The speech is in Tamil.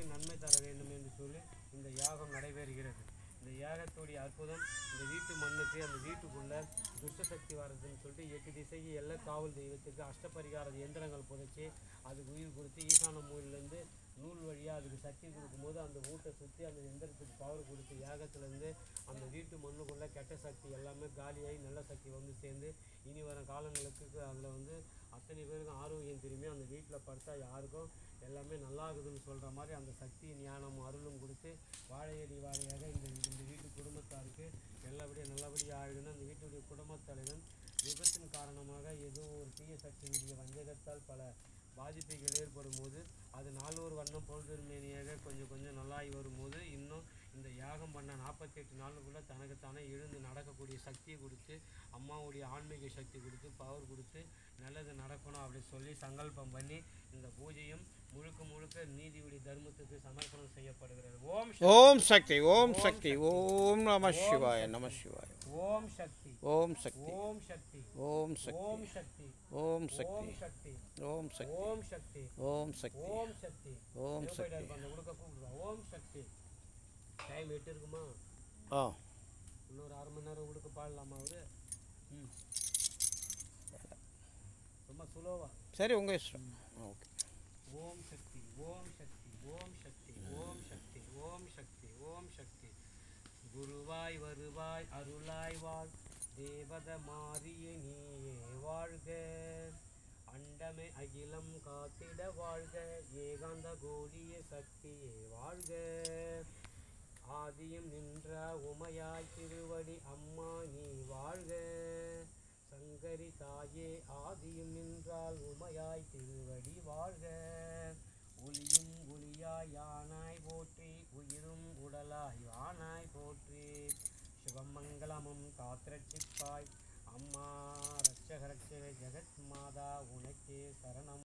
நன்மை தர வேண்டும் என்று சொல்லி இந்த யாகம் நடைபெறுகிறது இந்த யாகத்துடைய அற்புதம் இந்த வீட்டு மண்ணுக்கு அந்த வீட்டுக்குள்ள துஷ்ட சக்தி வர்றதுன்னு சொல்லிட்டு எட்டு திசைக்கு எல்லா காவல் தெய்வத்துக்கு அஷ்டபரிகார எந்திரங்கள் புதைச்சி அதுக்கு உயிர் கொடுத்து ஈசான மூலிலேருந்து நூல் வழியாக அதுக்கு சக்தி கொடுக்கும்போது அந்த வீட்டை சுற்றி அந்த எந்திரத்துக்கு பவர் கொடுத்து யாகத்துலேருந்து அந்த வீட்டு மண்ணுக்குள்ளே கெட்ட சக்தி எல்லாமே காலியாகி நல்ல சக்தி வந்து சேர்ந்து இனி வரும் காலங்களுக்கு அதில் வந்து அத்தனை பேருக்கும் ஆரோக்கியம் திரும்பி அந்த வீட்டில் படுத்தா யாருக்கும் எல்லாமே நல்லா இருக்குதுன்னு சொல்கிற மாதிரி அந்த சக்தி ஞானம் அருளும் கொடுத்து வாழையடி வாழையாக இந்த இந்த வீட்டு குடும்பத்தாருக்கு நல்லபடியாக நல்லபடியாக ஆகிடணும் அந்த வீட்டுடைய குடும்பத் தலைவன் விபத்தின் காரணமாக ஏதோ ஒரு தீய சக்தியினுடைய வஞ்சகத்தால் பல பாதிப்புகள் ஏற்படும் போது அது நாலொரு வண்ணம் பொழுதுமேனியாக கொஞ்சம் கொஞ்சம் நல்லாகி வரும்போது இன்னும் இந்த யாகம் பண்ண நாற்பத்தெட்டு நாளுக்குள்ளே தனக்குத்தானே எழுந்து நடக்கக்கூடிய சக்தியை கொடுத்து அம்மாவுடைய ஆன்மீக சக்தி கொடுத்து பவர் கொடுத்து நல்லது நடக்கணும் அப்படி சொல்லி சங்கல்பம் பண்ணி இந்த பூஜையும் முழுக்க முழுக்க நீதியுடைய தர்மத்துக்கு சமர்ப்பணம் செய்யப்படுகிறது ஓம் சக்தி, ஓம் சக்தி ஓம் சக்தி ஓம் நம சிவாய நம சிவாய ஓம் சக்தி ஓம் சக்தி ஓம் சக்தி ஓம் சக்தி ஓம் சக்தி ஓம் ஓம் சக்தி சக்தி ஓம் சக்தி ஓம் சக்தி ஓம் சக்தி ஓம் சக்தி ஓம் எங்க சக்தி போயிட்டாரு பாரு, அந்த உடுக்க கூப்பிடுறா ஓம் சக்தி டைம் எட்டு இருக்குமா ஆ இன்னொரு அரை மணி நேரம் உடுக்க பாடலாமா அவரு ம் ரொம்ப சுலோவா சரி உங்கள் இஷ்டம் ஓகே ஓம் சக்தி ஓம் சக்தி ஓம் சக்தி ஓம் சக்தி ஓம் சக்தி ஓம் சக்தி குருவாய் வருவாய் அருளாய் வாழ் தேவத மாறிய நீயே வாழ்க அண்டமே அகிலம் காத்திட வாழ்க ஏகாந்த கோடிய சக்தியே வாழ்க ஆதியும் நின்ற உமையாய் திருவடி அம்மா நீ வாழ்க சங்கரி தாயே ஆதியும் நின்றால் உமையாய் திருவடி வாழ்க ஒளியும் ஒளியாய் யானாய் போற்றி உயிரும் உடலாய் ஆனாய் போற்றி சிவமங்கலமும் காத்திரட்சிப்பாய் அம்மா ரட்சக ரட்சக ஜெகத் மாதா உனக்கே சரணம்